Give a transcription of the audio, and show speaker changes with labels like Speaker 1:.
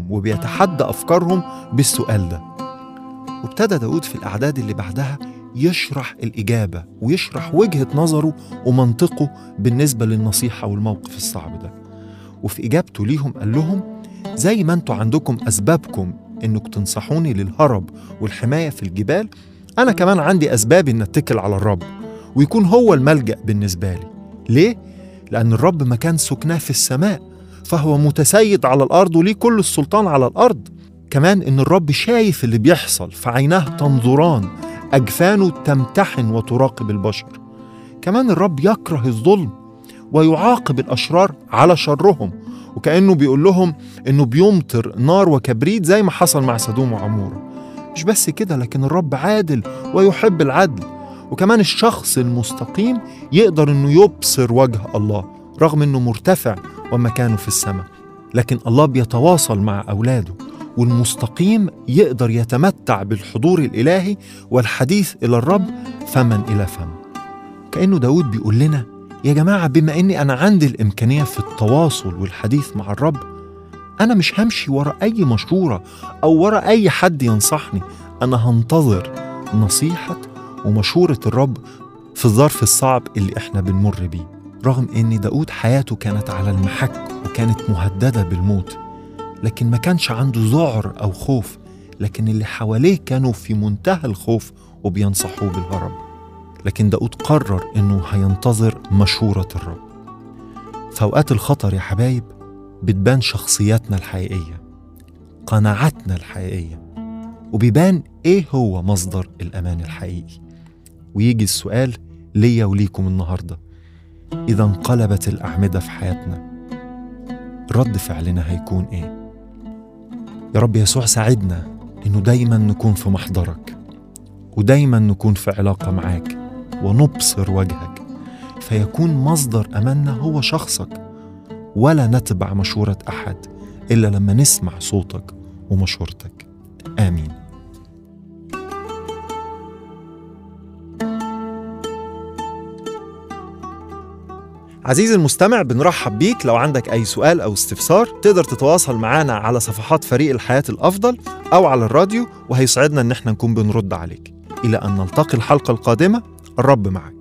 Speaker 1: وبيتحدى أفكارهم بالسؤال ده وابتدى داود في الأعداد اللي بعدها يشرح الإجابة ويشرح وجهة نظره ومنطقه بالنسبة للنصيحة والموقف الصعب ده وفي إجابته ليهم قال لهم زي ما انتوا عندكم أسبابكم إنك تنصحوني للهرب والحماية في الجبال أنا كمان عندي أسباب إن أتكل على الرب ويكون هو الملجأ بالنسبة لي ليه؟ لأن الرب مكان سكناه في السماء فهو متسيد على الأرض وليه كل السلطان على الأرض كمان إن الرب شايف اللي بيحصل فعيناه تنظران أجفانه تمتحن وتراقب البشر كمان الرب يكره الظلم ويعاقب الأشرار على شرهم وكأنه بيقول لهم إنه بيمطر نار وكبريت زي ما حصل مع سدوم وعمورة مش بس كده لكن الرب عادل ويحب العدل وكمان الشخص المستقيم يقدر إنه يبصر وجه الله رغم إنه مرتفع ومكانه في السماء لكن الله بيتواصل مع أولاده والمستقيم يقدر يتمتع بالحضور الإلهي والحديث إلى الرب فمن إلى فم كأنه داود بيقول لنا يا جماعة بما أني أنا عندي الإمكانية في التواصل والحديث مع الرب أنا مش همشي ورا أي مشورة أو ورا أي حد ينصحني أنا هنتظر نصيحة ومشورة الرب في الظرف الصعب اللي إحنا بنمر بيه رغم أن داود حياته كانت على المحك وكانت مهددة بالموت لكن ما كانش عنده ذعر أو خوف لكن اللي حواليه كانوا في منتهى الخوف وبينصحوه بالهرب لكن داود قرر إنه هينتظر مشورة الرب في أوقات الخطر يا حبايب بتبان شخصياتنا الحقيقية قناعاتنا الحقيقية وبيبان إيه هو مصدر الأمان الحقيقي ويجي السؤال ليا وليكم النهارده إذا انقلبت الأعمدة في حياتنا رد فعلنا هيكون إيه؟ يا رب يسوع ساعدنا إنه دايما نكون في محضرك ودايما نكون في علاقة معاك ونبصر وجهك فيكون مصدر أماننا هو شخصك ولا نتبع مشورة أحد إلا لما نسمع صوتك ومشورتك آمين عزيزي المستمع بنرحب بيك لو عندك أي سؤال أو استفسار تقدر تتواصل معنا على صفحات فريق الحياة الأفضل أو على الراديو وهيسعدنا إن احنا نكون بنرد عليك إلى أن نلتقي الحلقة القادمة الرب معك